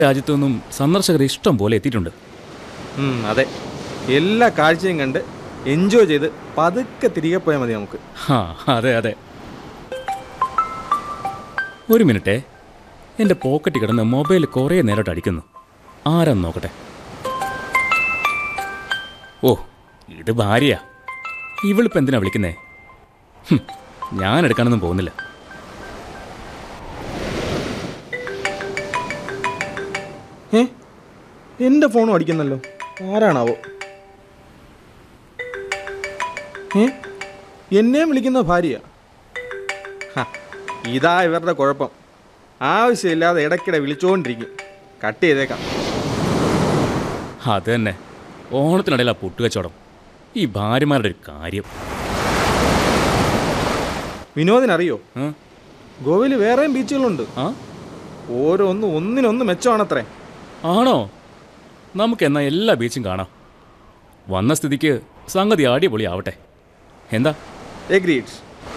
രാജ്യത്തു നിന്നും സന്ദർശകർ ഇഷ്ടം പോലെ എത്തിയിട്ടുണ്ട് ഉം, അതെ എല്ലാ കാഴ്ചയും കണ്ട് എൻജോയ് ചെയ്ത് പതുക്കെ തിരികെ പോയാൽ മതി നമുക്ക് ആ അതെ അതെ ഒരു മിനിറ്റേ എൻ്റെ പോക്കറ്റിൽ കിടന്ന് മൊബൈൽ കുറേ നേരമായിട്ട് അടിക്കുന്നു ആരാന്ന് നോക്കട്ടെ ഓ ഇത് ഭാര്യയാ ഇവളിപ്പോൾ എന്തിനാ വിളിക്കുന്നേ ഹും, ഞാൻ എടുക്കാനൊന്നും പോകുന്നില്ല ഏ എൻ്റെ ഫോണും അടിക്കുന്നല്ലോ ആരാണാവോ ഏ എന്നെയും വിളിക്കുന്ന ഭാര്യ ഹ, ഇതാ ഇവരുടെ കുഴപ്പം ആവശ്യമില്ലാതെ ഇടയ്ക്കിടെ വിളിച്ചുകൊണ്ടിരിക്കും കട്ട് ചെയ്തേക്കാം അത് തന്നെ ഓണത്തിനിടയിൽ ആ പുട്ടുകച്ചവടം ഈ ഭാര്യമാരുടെ ഒരു കാര്യം വിനോദിനറിയോ ആ? ഗോവയിൽ വേറെയും ബീച്ചുകളുണ്ട് ആ ഓരോന്നും ഒന്നിനൊന്ന് മെച്ചമാണത്രേ ആണോ നമുക്ക് എന്നാൽ എല്ലാ ബീച്ചും കാണാം വന്ന സ്ഥിതിക്ക് സംഗതി അടിപൊളി ആവട്ടെ എന്താ എഗ്രീഡ്സ്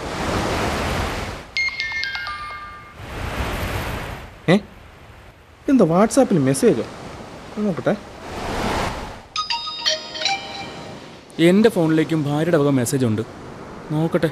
ഏ എന്താ വാട്സാപ്പിൽ മെസ്സേജോ നോക്കട്ടെ എൻ്റെ ഫോണിലേക്കും ഭാര്യയുടെ വക മെസ്സേജ് ഉണ്ട് നോക്കട്ടെ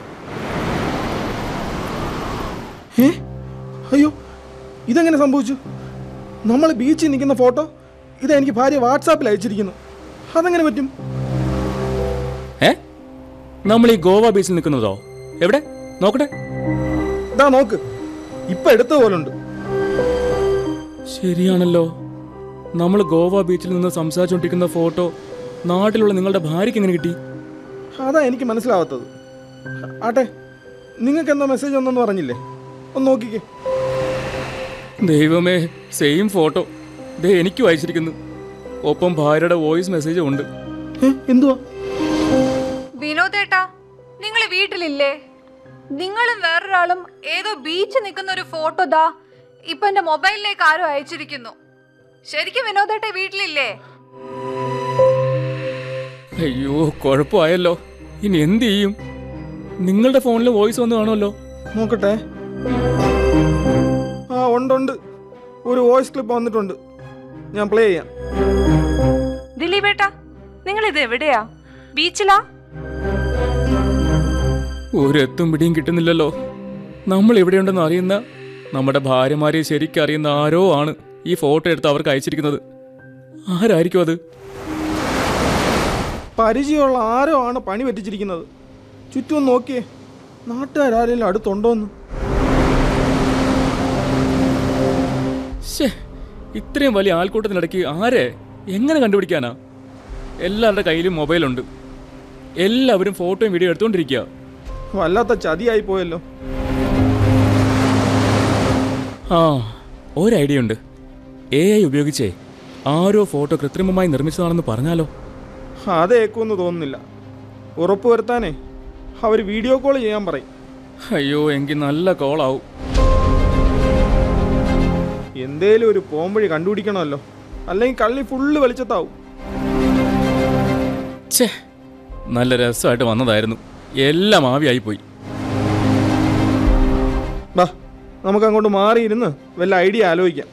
ഏ അയ്യോ ഇതെങ്ങനെ സംഭവിച്ചു നമ്മൾ ബീച്ചിൽ നിൽക്കുന്ന ഫോട്ടോ ഇതാ എനിക്ക് ഭാര്യ വാട്സാപ്പിൽ അയച്ചിരിക്കുന്നു അതെങ്ങനെ പറ്റും ഏ നമ്മൾ ഈ ഗോവ ബീച്ചിൽ നിൽക്കുന്നതോ എവിടെ നോക്കട്ടെ ഇതാ നോക്ക് ഇപ്പൊ എടുത്ത പോലുണ്ട് ശരിയാണല്ലോ നമ്മൾ ഗോവ ബീച്ചിൽ നിന്ന് സംസാരിച്ചുകൊണ്ടിരിക്കുന്ന ഫോട്ടോ നാട്ടിലുള്ള നിങ്ങളുടെ ഭാര്യയ്ക്ക് എങ്ങനെ കിട്ടി അതാ എനിക്ക് മനസ്സിലാവാത്തത് ആട്ടെ നിങ്ങൾക്ക് എന്താ മെസ്സേജ് ഒന്നെന്ന് പറഞ്ഞില്ലേ ഒന്ന് നോക്കിക്കേ ദൈവമേ സെയിം ഫോട്ടോ ദേ എനിക്കും അയച്ചിരിക്കുന്നു ഒപ്പം ഭാര്യയുടെ വോയിസ് മെസ്സേജും ഉണ്ട് ഏ എന്തുവാ വിനോദേട്ടാ നിങ്ങൾ വീട്ടിലില്ലേ നിങ്ങളും വേറൊരാളും ഏതോ ബീച്ച് നിൽക്കുന്ന ഒരു ഫോട്ടോ ദാ ഇപ്പൊ എന്റെ മൊബൈലിലേക്ക് ആരോ അയച്ചിരിക്കുന്നു ശരിക്കും വിനോദേട്ട വീട്ടിലില്ലേ അയ്യോ കുഴപ്പമായല്ലോ ഇനി എന്ത് ചെയ്യും നിങ്ങളുടെ ഫോണിൽ വോയിസ് വന്നു കാണുമല്ലോ നോക്കട്ടെ ആ ഉണ്ട് ഉണ്ട് ഒരു വോയിസ് ക്ലിപ്പ് വന്നിട്ടുണ്ട് ഞാൻ പ്ലേ ചെയ്യാം ദിലീപേട്ടാ നിങ്ങൾ ഇത് എവിടെയാ ബീച്ചിലാ ഒരു എത്തും പിടിയും കിട്ടുന്നില്ലല്ലോ നമ്മൾ എവിടെയുണ്ടെന്ന് അറിയുന്ന നമ്മുടെ ഭാര്യമാരെ ശരിക്കും അറിയുന്ന ആരോ ആണ് ഈ ഫോട്ടോ എടുത്ത് അവർക്ക് അയച്ചിരിക്കുന്നത് ആരായിരിക്കും അത് പരിചയമുള്ള ആരോ ആണ് പണി പറ്റിച്ചിരിക്കുന്നത് ചുറ്റും ഒന്ന് നോക്കിയേ നാട്ടുകാരെങ്കിലും അടുത്തുണ്ടോന്ന് ശ്ശേ ഇത്രയും വലിയ ആൾക്കൂട്ടത്തിനിടയ്ക്ക് ആരെ എങ്ങനെ കണ്ടുപിടിക്കാനാ എല്ലാവരുടെ കയ്യിലും മൊബൈലുണ്ട് എല്ലാവരും ഫോട്ടോയും വീഡിയോ എടുത്തുകൊണ്ടിരിക്കുക വല്ലാത്ത ചതിയായി പോയല്ലോ ആ ഒരു ഐഡിയ ഉണ്ട് എ ഐ ഉപയോഗിച്ചേ ആരോ ഫോട്ടോ കൃത്രിമമായി നിർമ്മിച്ചതാണെന്ന് പറഞ്ഞാലോ അതേക്കുമെന്ന് തോന്നുന്നില്ല ഉറപ്പുവരുത്താനേ അവർ വീഡിയോ കോൾ ചെയ്യാൻ പറയും അയ്യോ എങ്കിൽ നല്ല കോളാവും എന്തേലും ഒരു പോംവഴി കണ്ടുപിടിക്കണമല്ലോ അല്ലെങ്കിൽ കള്ളി ഫുള്ള് വെളിച്ചത്താവും ഛേ നല്ല രസമായിട്ട് വന്നതായിരുന്നു എല്ലാം ആവിയായിപ്പോയി ബാ നമുക്ക് അങ്ങോട്ട് മാറിയിരുന്ന് വല്ല ഐഡിയ ആലോചിക്കാം